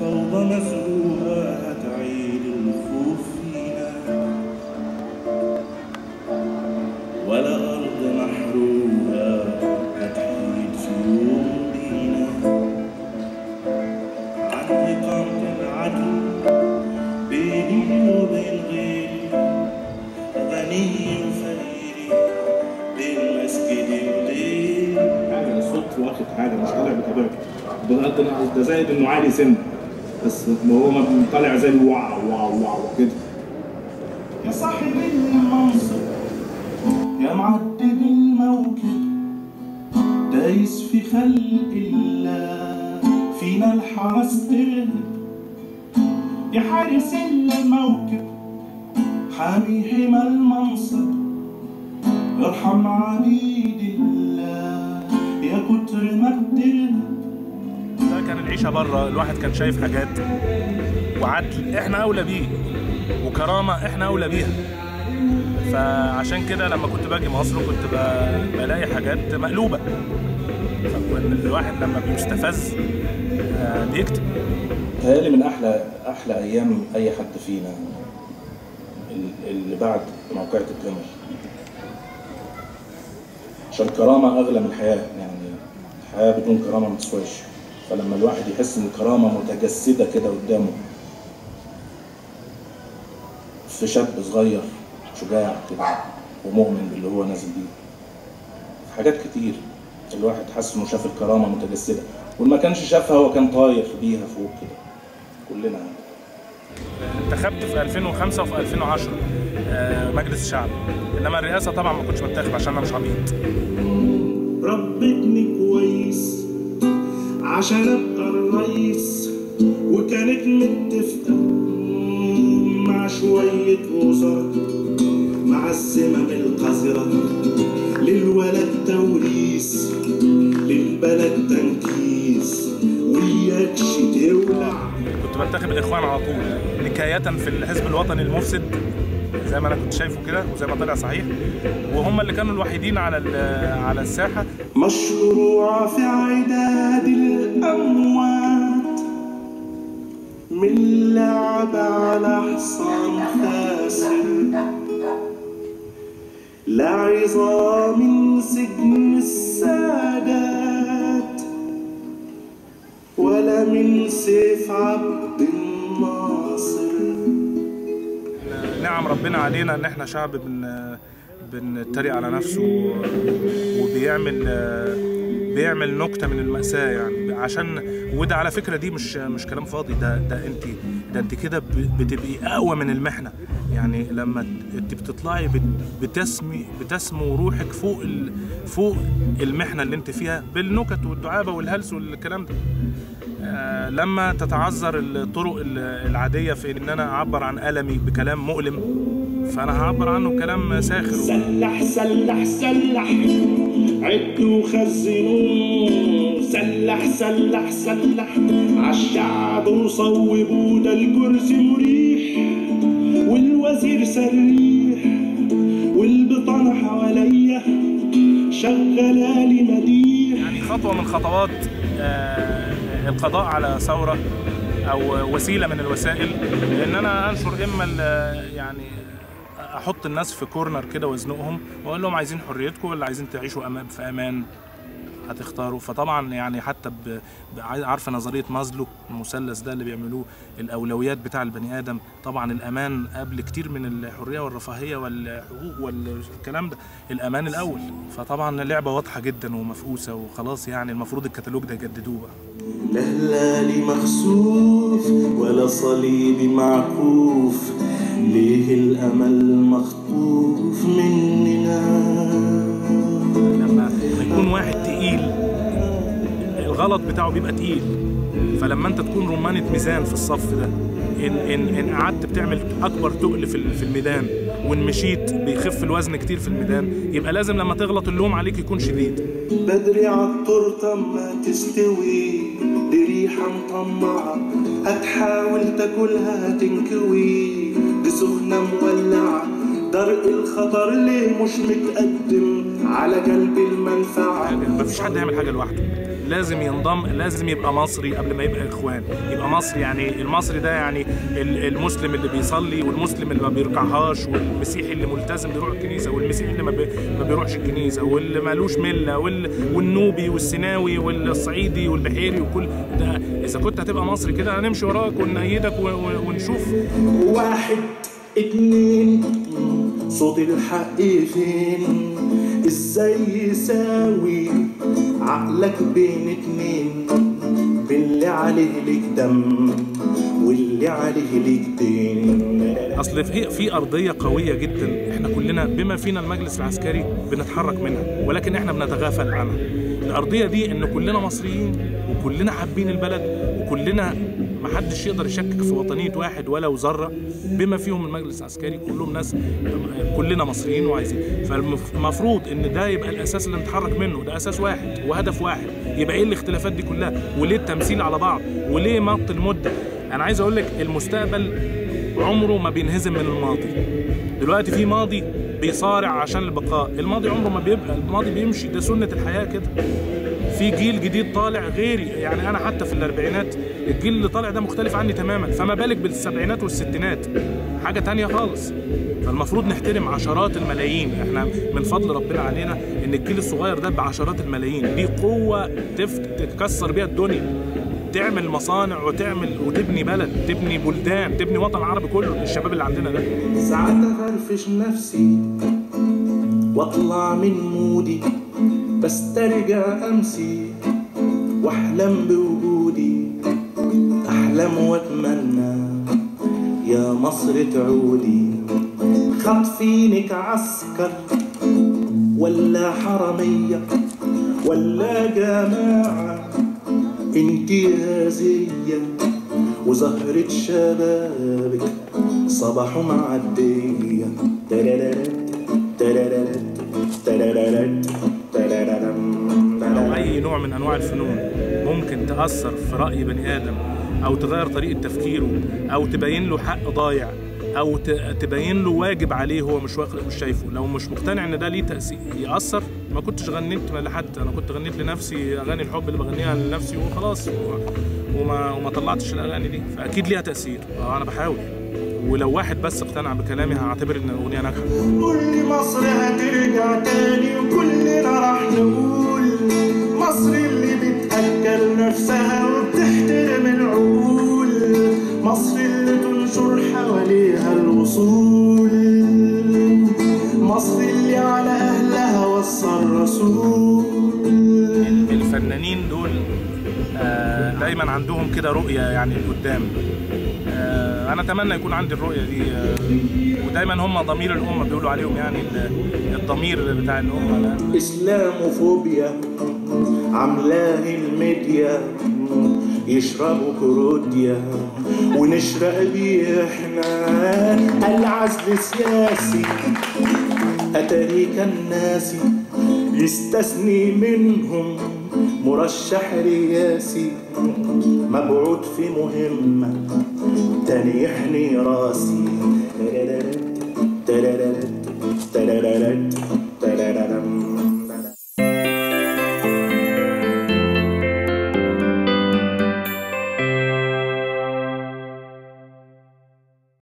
فوضى مزروعة هتعيد الخوف فينا ولا أرض محروقة هتحيد في يوم بينا عن إقامة العدل بيني وبين غيري غني وفقيري بين مسجدي وليلي حاجه الصوت واخد حاجه مش طالع بطبيعته ده ده- ده زائد انه عالي سن بس هو ما طالع زي الواو واو واو كده يا صاحب المنصب يا معدل الموكب دايس في خلق الله فينا الحرس تغلب يا حارس الموكب حامي حمى المنصب ارحم عبيد الله يا كتر ما بتغلب ده كان العيشه بره الواحد كان شايف حاجات وعدل احنا اولى بيه وكرامه احنا اولى بيها فعشان كده لما كنت باجي مصر كنت ب- بلاقي حاجات مقلوبه فكان الواحد لما بيستفز آه، بيكتب تهيألي من أحلى أحلى أيام أي حد فينا ال- اللي بعد موقعة الجمل عشان الكرامة أغلى من الحياة يعني الحياة بدون كرامة ما تسواش فلما الواحد يحس إن الكرامة متجسدة كده قدامه في شاب صغير شجاع كده ومؤمن باللي هو نازل بيه حاجات كتير الواحد حس إنه شاف الكرامة متجسدة واللي ما كانش شافها هو كان طاير بيها فوق كده كلنا انتخبت في 2005 وفي 2010 آه، مجلس الشعب انما الرئاسه طبعا ما كنتش بنتخب عشان انا مش عبيط ربتني كويس عشان ابقى الرئيس وكانت متفقة مع شوية وزراء مع السمم القذرة للولد توريث للبلد تنكيس وياكش تولع كنت بنتخب الاخوان على طول نكايه في الحزب الوطني المفسد زي ما انا كنت شايفه كده وزي ما طلع صحيح وهم اللي كانوا الوحيدين على ال- على الساحه مشروع في عداد الأموات من لعب على حصان خاسر لعظام من سجن السادات ولا من سيف عبد الناصر نعم ربنا علينا ان احنا شعب بن بنتريق على نفسه وبيعمل بيعمل نكته من المأساة يعني عشان وده على فكرة دي مش مش كلام فاضي ده ده انت ده انت كده ب- بتبقي اقوى من المحنة يعني لما انت بتطلعي بت- بتسمي بتسمو روحك فوق ال فوق المحنة اللي انت فيها بالنكت والدعابة والهلس والكلام ده آه، لما تتعذر الطرق ال- العادية في إن أنا أعبر عن ألمي بكلام مؤلم فأنا هعبر عنه بكلام ساخر سلح سلح سلح عدوا وخزنوا سلح سلح سلح عالشعب وصوبوا ده الكرسي مريح والوزير سريح والبطانة حواليا شغلالي مديح يعني خطوة من خطوات آه، القضاء على ثورة أو وسيلة من الوسائل إن أنا أنشر إما ال- يعني أحط الناس في كورنر كده وأزنقهم وأقول لهم عايزين حريتكم ولا عايزين تعيشوا أمان في أمان هتختاروا فطبعا يعني حتى ب... ب- عارفه نظريه مازلو المثلث ده اللي بيعملوه الاولويات بتاع البني ادم طبعا الامان قبل كتير من الحريه والرفاهيه والحقوق والكلام ده الامان الاول فطبعا لعبه واضحه جدا ومفقوسه وخلاص يعني المفروض الكتالوج ده يجددوه بقى لا هلالي مخسوف ولا صليبي معكوف ليه الأمل مخطوف مننا لما يكون واحد تقيل الغلط بتاعه بيبقى تقيل فلما انت تكون رمانة ميزان في الصف ده ان ان ان قعدت بتعمل اكبر تقل في ال- في الميدان وان مشيت بيخف الوزن كتير في الميدان يبقى لازم لما تغلط اللوم عليك يكون شديد بدري عالتورتة ما تستوي دي ريحة مطمعة هتحاول تاكلها هتنكوي دي سخنة مولعة درء الخطر ليه مش متقدم على قلب المنفعة مفيش حد يعمل حاجه لوحده لازم ينضم لازم يبقى مصري قبل ما يبقى اخوان يبقى مصري يعني المصري ده يعني ال- المسلم اللي بيصلي والمسلم اللي ما بيركعهاش والمسيحي اللي ملتزم بيروح الكنيسه والمسيحي اللي ما, بي ما بيروحش الكنيسه واللي مالوش مله وال والنوبي والسيناوي والصعيدي والبحيري وكل ده اذا كنت هتبقى مصري كده هنمشي وراك ونأيدك و- و- ونشوف واحد اتنين صوت الحق فين ازاي يساوي عقلك بين اتنين باللي عليه ليك دم واللي عليه ليك دين اصل في في ارضيه قويه جدا احنا كلنا بما فينا المجلس العسكري بنتحرك منها ولكن احنا بنتغافل عنها الارضيه دي ان كلنا مصريين وكلنا حابين البلد وكلنا ما حدش يقدر يشكك في وطنيه واحد ولو ذره بما فيهم المجلس العسكري كلهم ناس كلنا مصريين وعايزين فالمفروض ان ده يبقى الاساس اللي نتحرك منه ده اساس واحد وهدف واحد يبقى ايه الاختلافات دي كلها وليه التمثيل على بعض وليه مط المده انا عايز اقول لك المستقبل عمره ما بينهزم من الماضي دلوقتي في ماضي بيصارع عشان البقاء الماضي عمره ما بيبقى الماضي بيمشي ده سنة الحياة كده في جيل جديد طالع غيري يعني انا حتى في الاربعينات الجيل اللي طالع ده مختلف عني تماما فما بالك بالسبعينات والستينات حاجة تانية خالص فالمفروض نحترم عشرات الملايين احنا من فضل ربنا علينا ان الجيل الصغير ده بعشرات الملايين دي قوة تفت تكسر بيها الدنيا تعمل مصانع وتعمل وتبني بلد تبني بلدان تبني وطن عربي كله الشباب اللي عندنا ده ساعات افرفش نفسي واطلع من مودي بسترجع امسي واحلم بوجودي احلم واتمنى يا مصر تعودي خاطفينك عسكر ولا حرامية ولا جماعة انتهازية وزهرة شبابك صباح معدية ترارارات ترارارات ترارارات ترارارام لو اي نوع من انواع الفنون ممكن تاثر في راي بني ادم او تغير طريقه تفكيره او تبين له حق ضايع او ت- تبين له واجب عليه هو مش واخد مش شايفه لو مش مقتنع ان ده ليه تاثير ياثر ما كنتش غنيت لحد انا كنت غنيت لنفسي اغاني الحب اللي بغنيها لنفسي وخلاص و- وما وما طلعتش الاغاني دي فاكيد ليها تاثير آه، انا بحاول ولو واحد بس اقتنع بكلامي هعتبر ان الاغنيه ناجحه كل مصر هترجع تاني وكلنا راح نقول مصر اللي بتأكل نفسها وبتحترم العقول مصر اللي تنشر حواليها الوصول مصر اللي على أهلها وصى الرسول الفنانين دول آه، دايما عندهم كده رؤية يعني لقدام آه، أنا أتمنى يكون عندي الرؤية دي آه، ودايما هم ضمير الأمة بيقولوا عليهم يعني ال- الضمير بتاع الأمة ده اسلاموفوبيا عاملاه الميديا يشربوا كروديا ونشرق بيه احنا العزل سياسي اتاريك الناسي يستثني منهم مرشح رياسي مبعوث في مهمة تاني يحني راسي ترارارات ترارارات